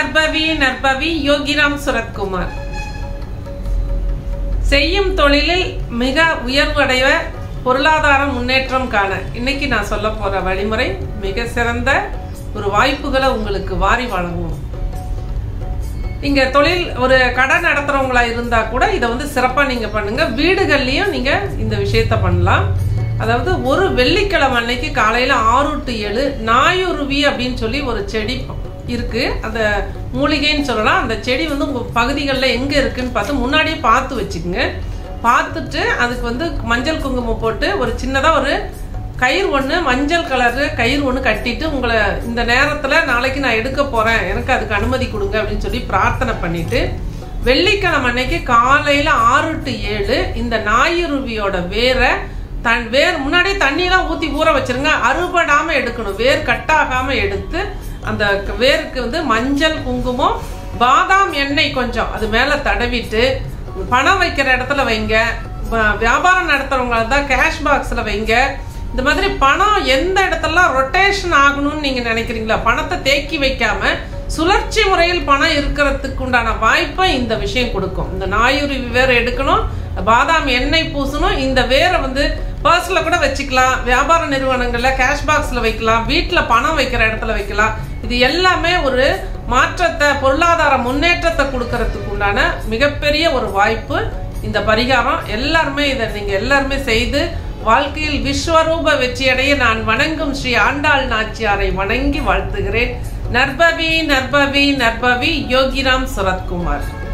நற்பவி நற்பவி யோகிராம் சுரத்குமார் செய்யும் தொழிலில் மிக உயர்வடைய பொருளாதார முன்னேற்றம் காண இன்னைக்கு நான் சொல்ல போற வழிமுறை மிக சிறந்த ஒரு வாய்ப்புகளை உங்களுக்கு வாரி வழங்கும் இங்க தொழில் ஒரு கடை நடத்துறவங்களா இருந்தா கூட இதை வந்து சிறப்பா நீங்க பண்ணுங்க வீடுகள்லயும் நீங்க இந்த விஷயத்த பண்ணலாம் அதாவது ஒரு வெள்ளிக்கிழமை அன்னைக்கு காலையில ஆறு டு ஏழு நாயுருவி அப்படின்னு சொல்லி ஒரு செடி இருக்கு அந்த மூலிகைன்னு சொல்லலாம் அந்த செடி வந்து உங்க பகுதிகளில் எங்க இருக்குன்னு பார்த்து முன்னாடியே பார்த்து வச்சுக்கோங்க பார்த்துட்டு அதுக்கு வந்து மஞ்சள் குங்குமம் போட்டு ஒரு சின்னதாக ஒரு கயிறு ஒன்று மஞ்சள் கலரு கயிறு ஒன்று கட்டிட்டு உங்களை இந்த நேரத்தில் நாளைக்கு நான் எடுக்க போகிறேன் எனக்கு அதுக்கு அனுமதி கொடுங்க அப்படின்னு சொல்லி பிரார்த்தனை பண்ணிட்டு வெள்ளிக்கிழமை அன்னைக்கு காலையில் ஆறு டு ஏழு இந்த நாயுருவியோட வேரை தன் வேர் முன்னாடியே தண்ணியெல்லாம் ஊற்றி ஊற வச்சிருங்க அறுபடாமல் எடுக்கணும் வேர் கட்டாகாமல் எடுத்து அந்த வேருக்கு வந்து மஞ்சள் குங்குமம் பாதாம் எண்ணெய் கொஞ்சம் அது மேலே தடவிட்டு பணம் வைக்கிற இடத்துல வைங்க வ- வியாபாரம் நடத்துறவங்களா தான் கேஷ் பாக்ஸில் வைங்க இந்த மாதிரி பணம் எந்த இடத்துலலாம் ரொட்டேஷன் ஆகணும்னு நீங்கள் நினைக்கிறீங்களா பணத்தை தேக்கி வைக்காம சுழற்சி முறையில் பணம் இருக்கிறதுக்கு உண்டான வாய்ப்பை இந்த விஷயம் கொடுக்கும் இந்த நாயுருவி வேற எடுக்கணும் பாதாம் எண்ணெய் பூசணும் இந்த வேரை வந்து பர்ஸில் கூட வச்சுக்கலாம் வியாபார நிறுவனங்களில் கேஷ் பாக்ஸில் வைக்கலாம் வீட்டில் பணம் வைக்கிற இடத்துல வைக்கலாம் இது எல்லாமே ஒரு மாற்றத்தை பொருளாதார முன்னேற்றத்தை கொடுக்கறதுக்கு உண்டான மிகப்பெரிய ஒரு வாய்ப்பு இந்த பரிகாரம் எல்லாருமே இதை நீங்கள் எல்லாருமே செய்து வாழ்க்கையில் விஸ்வரூப வெற்றியடைய நான் வணங்கும் ஸ்ரீ ஆண்டாள் நாச்சியாரை வணங்கி வாழ்த்துகிறேன் நற்பவி நற்பவி நற்பவி யோகிராம் சுரத்குமார்